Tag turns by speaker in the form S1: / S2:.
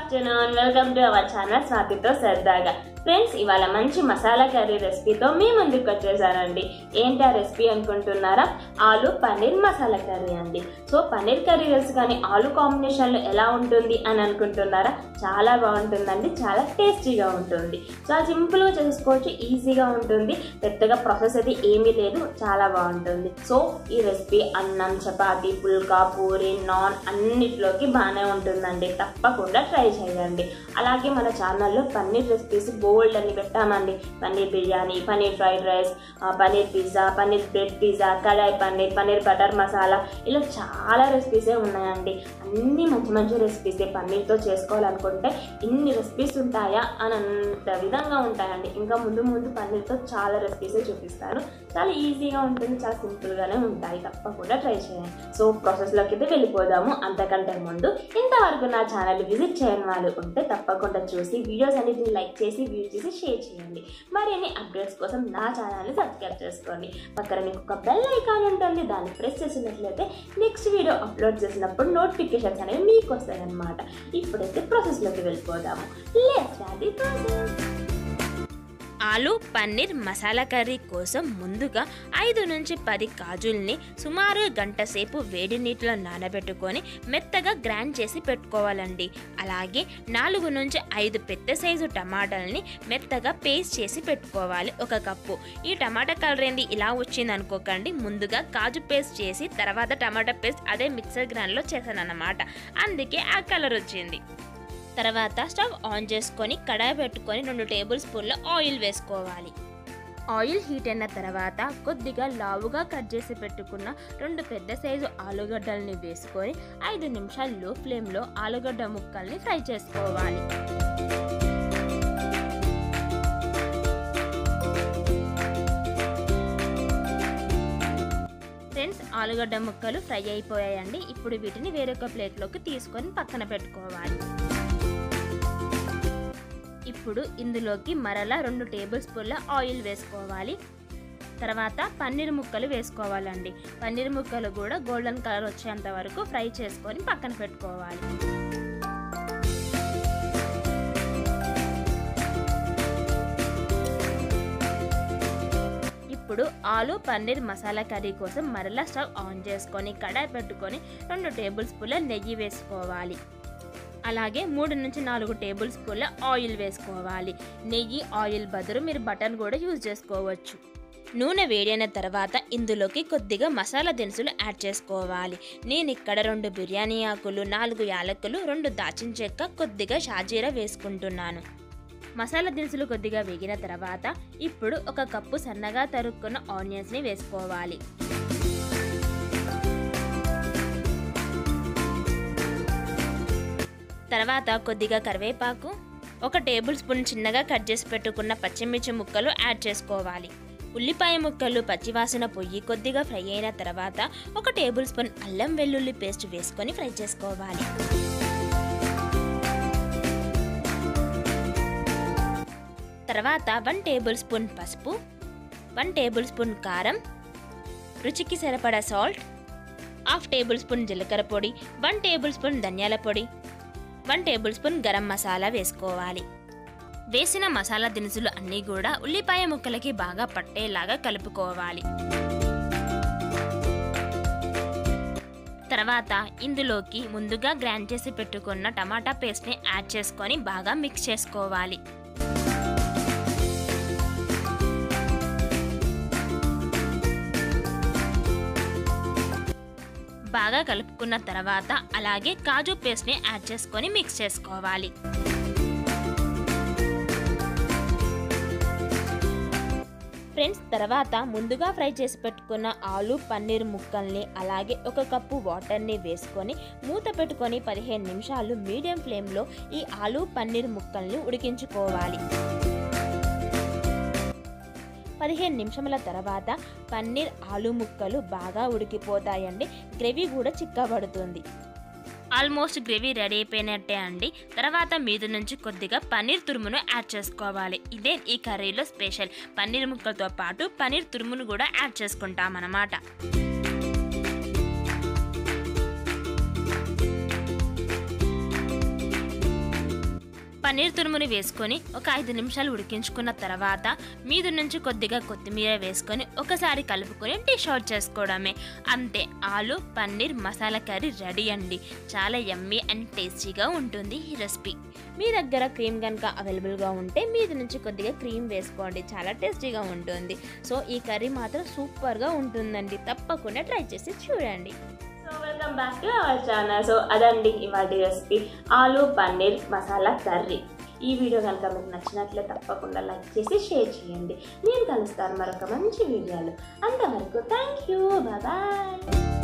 S1: afternoon welcome to our channel స్వాతితో సరదాగా friends ఇవాళ మంచి మసాలా కర్రీ రెసిపీతో మీ ముందుకు వచ్చేసానండి ఏంటి ఆ రెసిపీ అనుకుంటున్నారా ఆలు పన్నీర్ మసాలా కర్రీ అండి సో పన్నీర్ కర్రీ తెలుసు కానీ ఆలు కాంబినేషన్లో ఎలా ఉంటుంది అని అనుకుంటున్నారా చాలా బాగుంటుందండి చాలా టేస్టీగా ఉంటుంది చాలా సింపుల్గా చేసుకోవచ్చు ఈజీగా ఉంటుంది పెద్దగా ప్రాసెస్ అది ఏమీ లేదు చాలా బాగుంటుంది సో ఈ రెసిపీ అన్నం చపాతి పుల్కా పూరి నాన్ అన్నిట్లోకి బాగానే ఉంటుందండి తప్పకుండా ట్రై చేయండి అలాగే మన ఛానల్లో పన్నీర్ రెసిపీస్ బోల్డ్ అని పెట్టామండి పన్నీర్ బిర్యానీ పన్నీర్ ఫ్రైడ్ రైస్ ఆ, paneer pizza paneer bread pizza kadai paneer paneer butter masala ఇలా చాలా రెసిపీసే ఉన్నాయండి అన్ని మంచి మంచి రెసిపీసే పన్నీర్తో చేసుకోవాలనుకుంటే ఇన్ని రెసిపీస్ ఉంటాయా అని అంత విధంగా ఉంటాయండి ఇంకా ముందు ముందు పన్నీర్తో చాలా రెసిపీసే చూపిస్తాను చాలా ఈజీగా ఉంటుంది చాలా సింపుల్గానే ఉంటాయి తప్పకుండా ట్రై చేయండి సో ప్రాసెస్లోకి అయితే వెళ్ళిపోదాము అంతకంటే ముందు ఇంతవరకు నా ఛానల్ విజిట్ చేయని వాళ్ళు ఉంటే తప్పకుండా చూసి వీడియోస్ అన్నిటిని లైక్ చేసి వ్యూ చేసి షేర్ చేయండి మరిన్ని అప్డేట్స్ కోసం నా ఛానల్ని సబ్స్క్రైబ్ చేసుకోండి పక్కన మీకు ఒక బెల్ ఐకాన్ ఉంటుంది దాన్ని ప్రెస్ చేసినట్లయితే నెక్స్ట్ వీడియో అప్లోడ్ చేసినప్పుడు నోటిఫికేషన్స్ అనేవి మీకు వస్తాయన్నమాట ఇప్పుడైతే ప్రాసెస్లోకి వెళ్ళిపోదాము లెట్స్ స్టార్ట్ ది ప్రాసెస్
S2: ఆలు పన్నీర్ మసాలా కర్రీ కోసం ముందుగా ఐదు నుంచి పది కాజుల్ని సుమారు గంట సేపు వేడి నీటిలో నానబెట్టుకొని మెత్తగా గ్రైండ్ చేసి పెట్టుకోవాలండి అలాగే నాలుగు నుంచి ఐదు పెద్ద సైజు టమాటాలని మెత్తగా పేస్ట్ చేసి పెట్టుకోవాలి ఒక కప్పు ఈ టమాటా కలర్ ఏంది ఇలా వచ్చింది అనుకోకండి ముందుగా కాజు పేస్ట్ చేసి తర్వాత టమాటా పేస్ట్ అదే మిక్సర్ గ్రైండ్లో చేశాను అన్నమాట అందుకే ఆ కలర్ వచ్చింది తర్వాత స్టవ్ ఆన్ చేసుకొని కడాయి పెట్టుకొని రెండు టేబుల్ స్పూన్ల ఆయిల్ వేసుకోవాలి ఆయిల్ హీట్ అయిన తర్వాత కొద్దిగా లావుగా కట్ చేసి పెట్టుకున్న రెండు పెద్ద సైజు ఆలుగడ్డల్ని వేసుకొని ఐదు నిమిషాలు లో ఫ్లేమ్లో ఆలుగడ్డ ముక్కల్ని ఫ్రై చేసుకోవాలి ఫ్రెండ్స్ ఆలుగడ్డ ముక్కలు ఫ్రై అయిపోయాయండి ఇప్పుడు వీటిని వేరొక ప్లేట్లోకి తీసుకొని పక్కన పెట్టుకోవాలి ఇప్పుడు ఇందులోకి మరలా రెండు టేబుల్ స్పూన్ల ఆయిల్ వేసుకోవాలి తర్వాత పన్నీర్ ముక్కలు వేసుకోవాలండి పన్నీర్ ముక్కలు కూడా గోల్డెన్ కలర్ వచ్చేంత వరకు ఫ్రై చేసుకొని పక్కన పెట్టుకోవాలి ఇప్పుడు ఆలు పన్నీర్ మసాలా కర్రీ కోసం మరలా స్టవ్ ఆన్ చేసుకొని కడాయి పెట్టుకొని రెండు టేబుల్ స్పూన్ల నెయ్యి వేసుకోవాలి అలాగే మూడు నుంచి నాలుగు టేబుల్ స్పూన్ల ఆయిల్ వేసుకోవాలి నెయ్యి ఆయిల్ బదులు మీరు బటర్ కూడా యూజ్ చేసుకోవచ్చు నూనె వేడైన తర్వాత ఇందులోకి కొద్దిగా మసాలా దినుసులు యాడ్ చేసుకోవాలి నేను ఇక్కడ రెండు బిర్యానీ ఆకులు నాలుగు యాలకులు రెండు దాచిన చెక్క కొద్దిగా షాజీరా వేసుకుంటున్నాను మసాలా దినుసులు కొద్దిగా వేగిన తర్వాత ఇప్పుడు ఒక కప్పు సన్నగా తరుక్కున్న ఆనియన్స్ని వేసుకోవాలి తర్వాత కొద్దిగా కరివేపాకు ఒక టేబుల్ స్పూన్ చిన్నగా కట్ చేసి పెట్టుకున్న పచ్చిమిర్చి ముక్కలు యాడ్ చేసుకోవాలి ఉల్లిపాయ ముక్కలు పచ్చివాసన పొయ్యి కొద్దిగా ఫ్రై అయిన తర్వాత ఒక టేబుల్ స్పూన్ అల్లం వెల్లుల్లి పేస్ట్ వేసుకొని ఫ్రై చేసుకోవాలి తర్వాత వన్ టేబుల్ స్పూన్ పసుపు వన్ టేబుల్ స్పూన్ కారం రుచికి సరిపడా సాల్ట్ హాఫ్ టేబుల్ స్పూన్ జీలకర్ర పొడి వన్ టేబుల్ స్పూన్ ధనియాల పొడి one tablespoon garam masala వేసుకోవాలి వేసిన మసాలా దినుసులు అన్నీ కూడా ఉల్లిపాయ ముక్కలకి బాగా పట్టేలాగా కలుపుకోవాలి తర్వాత ఇందులోకి ముందుగా గ్రైండ్ చేసి పెట్టుకున్న టమాటా పేస్ట్ని యాడ్ చేసుకొని బాగా మిక్స్ చేసుకోవాలి బాగా కలుపుకున్న తర్వాత అలాగే కాజు పేస్ట్ని యాడ్ చేసుకొని మిక్స్ చేసుకోవాలి ఫ్రెండ్స్ తర్వాత ముందుగా ఫ్రై చేసి పెట్టుకున్న ఆలు పన్నీర్ ముక్కల్ని అలాగే ఒక కప్పు వాటర్ని వేసుకొని మూత పెట్టుకొని పదిహేను నిమిషాలు మీడియం ఫ్లేమ్లో ఈ ఆలు పన్నీర్ ముక్కల్ని ఉడికించుకోవాలి పదిహేను నిమిషముల తర్వాత పన్నీర్ ఆలు ముక్కలు బాగా ఉడికిపోతాయండి గ్రేవీ కూడా చిక్కబడుతుంది ఆల్మోస్ట్ గ్రేవీ రెడీ అయిపోయినట్టే అండి తర్వాత మీద నుంచి కొద్దిగా పన్నీర్ తురుమును యాడ్ చేసుకోవాలి ఇదే ఈ కర్రీలో స్పెషల్ పన్నీర్ ముక్కలతో పాటు పన్నీర్ తురుమును కూడా యాడ్ చేసుకుంటాం అన్నమాట పన్నీర్ తురుముని వేసుకొని ఒక ఐదు నిమిషాలు ఉడికించుకున్న తర్వాత మీద నుంచి కొద్దిగా కొత్తిమీర వేసుకొని ఒకసారి కలుపుకొని డిష్ అవుట్ చేసుకోవడమే అంతే ఆలు పన్నీర్ మసాలా కర్రీ రెడీ అండి చాలా యమ్మీ అండ్ టేస్టీగా ఉంటుంది ఈ రెసిపీ మీ దగ్గర క్రీమ్ కనుక అవైలబుల్గా ఉంటే మీద నుంచి కొద్దిగా క్రీమ్ వేసుకోండి చాలా టేస్టీగా ఉంటుంది సో ఈ కర్రీ మాత్రం సూపర్గా ఉంటుందండి తప్పకుండా ట్రై చేసి చూడండి
S1: so welcome back to our channel so అదండి ఇవాటి రెసిపీ ఆలు పన్నీర్ మసాలా కర్రీ ఈ వీడియో కనుక మీకు నచ్చినట్లే తప్పకుండా లైక్ చేసి షేర్ చేయండి నేను కలుస్తాను మరొక మంచి వీడియోలు అంతవరకు థ్యాంక్ యూ బాయ్